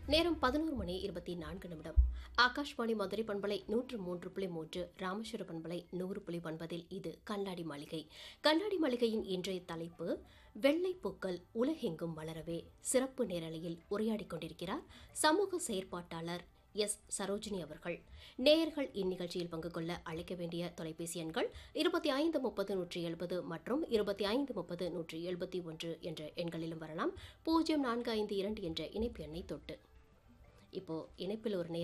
நேரம் பதினோரு மணி இருபத்தி நான்கு நிமிடம் ஆகாஷ்வாணி மதுரை பண்பலை நூற்று மூன்று புள்ளி மூன்று ராமேஸ்வர பண்பலை நூறு புள்ளி ஒன்பதில் இது கண்ணாடி மாளிகை கண்ணாடி மாளிகையின் இன்றைய தலைப்பு வெள்ளை பூக்கள் உலகெங்கும் மலரவே சிறப்பு நேரலையில் உரையாடிக் கொண்டிருக்கிறார் சமூக செயற்பாட்டாளர் எஸ் சரோஜினி அவர்கள் நேயர்கள் இந்நிகழ்ச்சியில் பங்கு கொள்ள அழைக்க வேண்டிய தொலைபேசி எண்கள் இருபத்தி ஐந்து முப்பது நூற்றி எழுபது மற்றும் இருபத்தி ஐந்து முப்பது நூற்றி எழுபத்தி ஒன்று என்ற எண்களிலும் வரலாம் பூஜ்ஜியம் நான்கு ஐந்து இரண்டு என்ற இணைப்பு எண்ணை தொட்டு இப்போ இணைப்பில் ஒரு நேர்